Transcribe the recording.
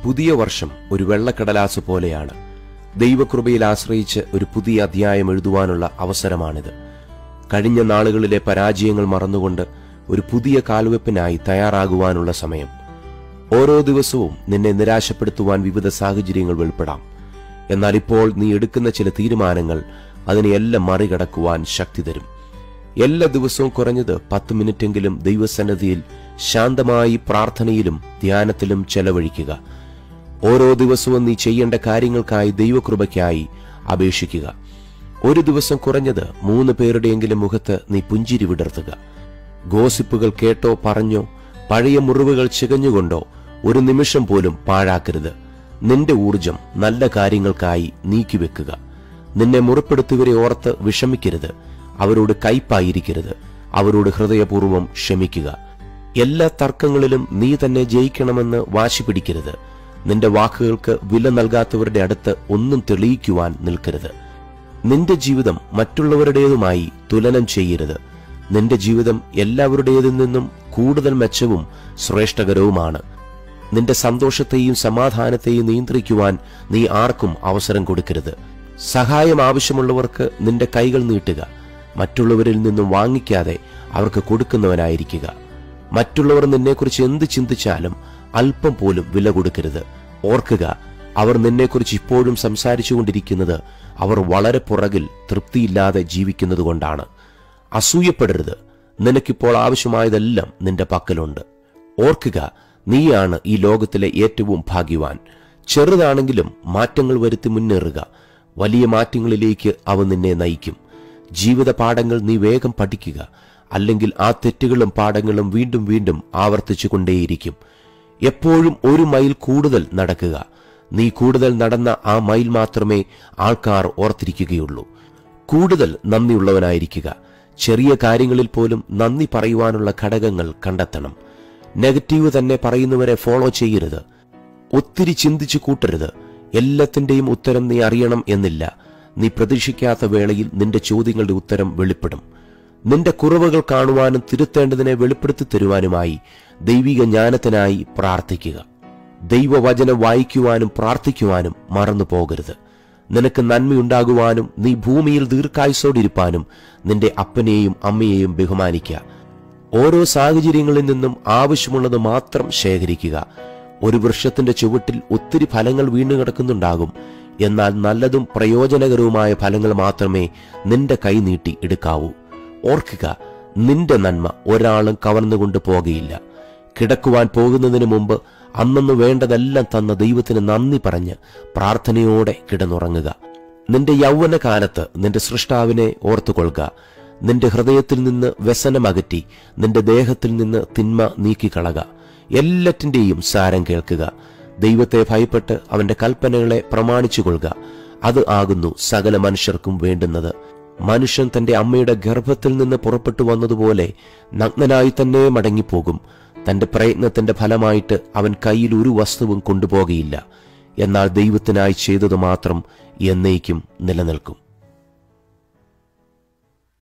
പുതിയ വർഷം ഒരു വെള്ളക്കടലാസ് പോലെയാണ് ദൈവകൃപയിൽ ആശ്രയിച്ച് ഒരു പുതിയ അധ്യായം എഴുതുവാനുള്ള അവസരമാണിത് കഴിഞ്ഞ നാളുകളിലെ പരാജയങ്ങൾ മറന്നുകൊണ്ട് ഒരു പുതിയ കാൽവെപ്പിനായി തയ്യാറാകുവാനുള്ള സമയം ഓരോ ദിവസവും നിന്നെ നിരാശപ്പെടുത്തുവാൻ വിവിധ സാഹചര്യങ്ങൾ വെളിപ്പെടാം എന്നാൽ ഇപ്പോൾ നീ എടുക്കുന്ന ചില തീരുമാനങ്ങൾ അതിനെയെല്ലാം മറികടക്കുവാൻ ശക്തി തരും എല്ലാ ദിവസവും കുറഞ്ഞത് പത്ത് മിനിറ്റെങ്കിലും ദൈവസന്നിധിയിൽ ശാന്തമായി പ്രാർത്ഥനയിലും ധ്യാനത്തിലും ചെലവഴിക്കുക ഓരോ ദിവസവും നീ ചെയ്യേണ്ട കാര്യങ്ങൾക്കായി ദൈവകൃപയ്ക്കായി അപേക്ഷിക്കുക ഒരു ദിവസം കുറഞ്ഞത് മൂന്ന് പേരുടെയെങ്കിലും മുഖത്ത് നീ പുഞ്ചിരി വിടർത്തുക ഗോസിപ്പുകൾ കേട്ടോ പറഞ്ഞോ പഴയ മുറിവുകൾ ചികഞ്ഞുകൊണ്ടോ ഒരു നിമിഷം പോലും പാഴാക്കരുത് നിന്റെ ഊർജം നല്ല കാര്യങ്ങൾക്കായി നീക്കിവെക്കുക നിന്നെ മുറിപ്പെടുത്തിയവരെ ഓർത്ത് വിഷമിക്കരുത് അവരോട് കയ്പായിരിക്കരുത് അവരോട് ഹൃദയപൂർവ്വം ക്ഷമിക്കുക എല്ലാ തർക്കങ്ങളിലും നീ തന്നെ ജയിക്കണമെന്ന് വാശി പിടിക്കരുത് നിന്റെ വാക്കുകൾക്ക് വില നൽകാത്തവരുടെ അടുത്ത് ഒന്നും തെളിയിക്കുവാൻ നിൽക്കരുത് നിന്റെ ജീവിതം മറ്റുള്ളവരുടേതുമായി തുലനം ചെയ്യരുത് നിന്റെ ജീവിതം എല്ലാവരുടേതിൽ നിന്നും കൂടുതൽ മെച്ചവും ശ്രേഷ്ഠകരവുമാണ് നിന്റെ സന്തോഷത്തെയും സമാധാനത്തെയും നിയന്ത്രിക്കുവാൻ നീ ആർക്കും അവസരം കൊടുക്കരുത് സഹായം ആവശ്യമുള്ളവർക്ക് നിന്റെ കൈകൾ നീട്ടുക മറ്റുള്ളവരിൽ നിന്നും വാങ്ങിക്കാതെ അവർക്ക് കൊടുക്കുന്നവനായിരിക്കുക മറ്റുള്ളവർ നിന്നെക്കുറിച്ച് എന്ത് ചിന്തിച്ചാലും അല്പം പോലും വില കൊടുക്കരുത് ഓർക്കുക അവർ നിന്നെക്കുറിച്ച് ഇപ്പോഴും സംസാരിച്ചുകൊണ്ടിരിക്കുന്നത് അവർ വളരെ പുറകിൽ തൃപ്തിയില്ലാതെ ജീവിക്കുന്നതുകൊണ്ടാണ് അസൂയപ്പെടരുത് നിനക്കിപ്പോൾ ആവശ്യമായതെല്ലാം നിന്റെ പക്കലുണ്ട് ഓർക്കുക നീയാണ് ഈ ലോകത്തിലെ ഏറ്റവും ഭാഗ്യവാൻ ചെറുതാണെങ്കിലും മാറ്റങ്ങൾ വരുത്തി മുന്നേറുക വലിയ മാറ്റങ്ങളിലേക്ക് അവ നിന്നെ നയിക്കും ജീവിത പാഠങ്ങൾ നീ വേഗം പഠിക്കുക അല്ലെങ്കിൽ ആ തെറ്റുകളും പാഠങ്ങളും വീണ്ടും വീണ്ടും ആവർത്തിച്ചു കൊണ്ടേയിരിക്കും എപ്പോഴും ഒരു മൈൽ കൂടുതൽ നടക്കുക നീ കൂടുതൽ നടന്ന ആ മൈൽ മാത്രമേ ആൾക്കാർ ഓർത്തിരിക്കുകയുള്ളൂ കൂടുതൽ നന്ദിയുള്ളവനായിരിക്കുക ചെറിയ കാര്യങ്ങളിൽ പോലും നന്ദി പറയുവാനുള്ള ഘടകങ്ങൾ കണ്ടെത്തണം നെഗറ്റീവ് തന്നെ പറയുന്നവരെ ഫോളോ ചെയ്യരുത് ഒത്തിരി ചിന്തിച്ചു കൂട്ടരുത് എല്ലാത്തിന്റെയും ഉത്തരം നീ അറിയണം എന്നില്ല നീ പ്രതീക്ഷിക്കാത്ത വേളയിൽ നിന്റെ ചോദ്യങ്ങളുടെ ഉത്തരം വെളിപ്പെടും നിന്റെ കുറവുകൾ കാണുവാനും തിരുത്തേണ്ടതിനെ വെളിപ്പെടുത്തി തരുവാനുമായി ദൈവിക ജ്ഞാനത്തിനായി പ്രാർത്ഥിക്കുക ദൈവവചനം വായിക്കുവാനും പ്രാർത്ഥിക്കുവാനും മറന്നു പോകരുത് നിനക്ക് നന്മയുണ്ടാകുവാനും നീ ഭൂമിയിൽ ദീർഘായുസോടിരിപ്പാനും നിന്റെ അപ്പനെയും അമ്മയെയും ബഹുമാനിക്കുക ഓരോ സാഹചര്യങ്ങളിൽ നിന്നും ആവശ്യമുള്ളത് മാത്രം ശേഖരിക്കുക ഒരു വൃക്ഷത്തിന്റെ ചുവട്ടിൽ ഒത്തിരി ഫലങ്ങൾ വീണു കിടക്കുന്നുണ്ടാകും എന്നാൽ നല്ലതും പ്രയോജനകരവുമായ ഫലങ്ങൾ മാത്രമേ നിന്റെ കൈ നീട്ടി എടുക്കാവൂ ഓർക്കുക നിന്റെ നന്മ ഒരാളും കവർന്നുകൊണ്ട് പോകയില്ല കിടക്കുവാൻ പോകുന്നതിന് മുമ്പ് അന്നന്ന് വേണ്ടതെല്ലാം തന്ന ദൈവത്തിന് നന്ദി പറഞ്ഞ് പ്രാർത്ഥനയോടെ കിടന്നുറങ്ങുക നിന്റെ യൗവനകാലത്ത് നിന്റെ സൃഷ്ടാവിനെ ഓർത്തുകൊള്ളുക നിന്റെ ഹൃദയത്തിൽ നിന്ന് വ്യസനമകറ്റി നിന്റെ ദേഹത്തിൽ നിന്ന് തിന്മ നീക്കിക്കളക എല്ലാറ്റിന്റെയും സാരം കേൾക്കുക ദൈവത്തെ ഭയപ്പെട്ട് അവന്റെ കൽപ്പനകളെ പ്രമാണിച്ചു കൊള്ളുക അത് ആകുന്നു സകല മനുഷ്യർക്കും വേണ്ടുന്നത് മനുഷ്യൻ തന്റെ അമ്മയുടെ ഗർഭത്തിൽ നിന്ന് പുറപ്പെട്ടു വന്നതുപോലെ നഗ്നനായി തന്നെ മടങ്ങിപ്പോകും തന്റെ പ്രയത്നത്തിന്റെ ഫലമായിട്ട് അവൻ കയ്യിൽ ഒരു വസ്തുവും കൊണ്ടുപോകയില്ല എന്നാൽ ദൈവത്തിനായി ചെയ്തത് മാത്രം എന്നേക്കും നിലനിൽക്കും